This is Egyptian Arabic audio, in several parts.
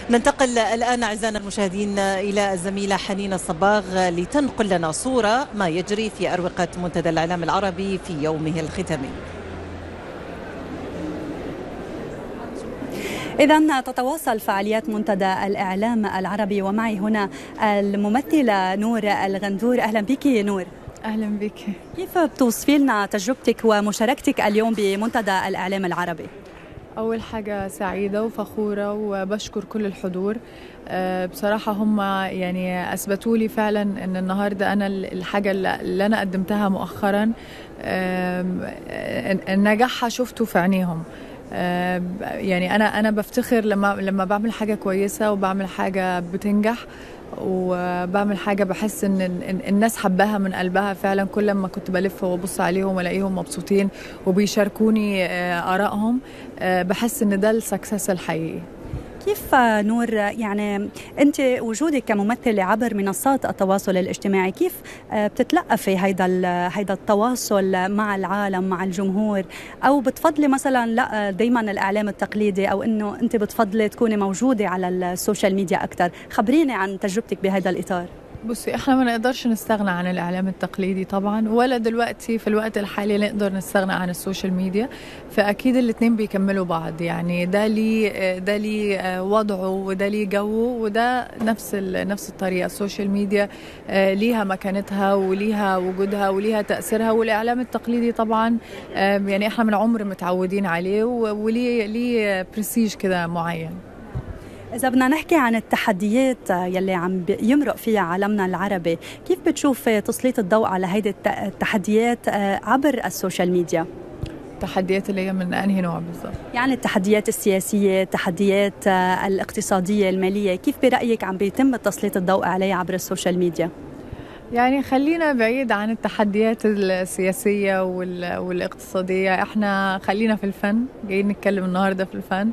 ننتقل الآن أعزائنا المشاهدين إلى الزميلة حنين الصباغ لتنقل لنا صورة ما يجري في أروقة منتدى الإعلام العربي في يومه الختامي إذا تتواصل فعاليات منتدى الإعلام العربي ومعي هنا الممثلة نور الغندور أهلا بك نور اهلا بك كيف بتوصفي لنا تجربتك ومشاركتك اليوم بمنتدى الاعلام العربي اول حاجه سعيده وفخوره وبشكر كل الحضور أه بصراحه هم يعني اثبتوا لي فعلا ان النهارده انا الحاجه اللي انا قدمتها مؤخرا أه نجاحها شفته في عينيهم أه يعني انا انا بفتخر لما لما بعمل حاجه كويسه وبعمل حاجه بتنجح وبعمل حاجه بحس ان الناس حباها من قلبها فعلا كل ما كنت بلف وابص عليهم والاقيهم مبسوطين وبيشاركوني ارائهم بحس ان ده السكسس الحقيقي كيف نور يعني انت وجودك كممثله عبر منصات التواصل الاجتماعي كيف بتتلقفي هيدا هيدا التواصل مع العالم مع الجمهور او بتفضلي مثلا لا دائما الاعلام التقليدي او انه انت بتفضلي تكوني موجوده على السوشيال ميديا اكثر خبريني عن تجربتك بهذا الاطار بصي احنا ما نقدرش نستغنى عن الاعلام التقليدي طبعا ولا دلوقتي في الوقت الحالي نقدر نستغنى عن السوشيال ميديا فاكيد الاثنين بيكملوا بعض يعني ده ليه ده ليه وضعه وده ليه جوه وده نفس نفس الطريقه السوشيال ميديا ليها مكانتها وليها وجودها وليها تاثيرها والاعلام التقليدي طبعا يعني احنا من عمر متعودين عليه وليه ليه برستيج كده معين إذا بدنا نحكي عن التحديات يلي عم يمرق فيها عالمنا العربي، كيف بتشوف تسليط الضوء على هيدي التحديات عبر السوشيال ميديا؟ التحديات اللي هي من انهي نوع بالضبط؟ يعني التحديات السياسيه، التحديات الاقتصاديه، الماليه، كيف برايك عم بيتم تسليط الضوء عليها عبر السوشيال ميديا؟ يعني خلينا بعيد عن التحديات السياسية والاقتصادية احنا خلينا في الفن جايين نتكلم النهاردة في الفن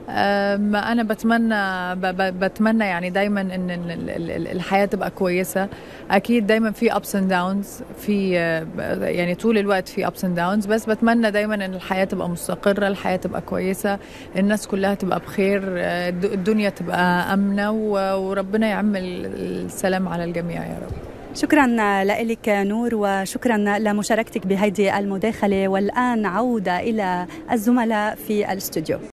انا بتمنى بتمنى يعني دايما ان الحياه تبقى كويسه اكيد دايما في ابس اند داونز في يعني طول الوقت في ابس اند داونز بس بتمنى دايما ان الحياه تبقى مستقره الحياه تبقى كويسه الناس كلها تبقى بخير الدنيا تبقى امنه وربنا يعم السلام على الجميع يا رب شكرا لك نور وشكرا لمشاركتك بهذه المداخله والان عوده الى الزملاء في الاستوديو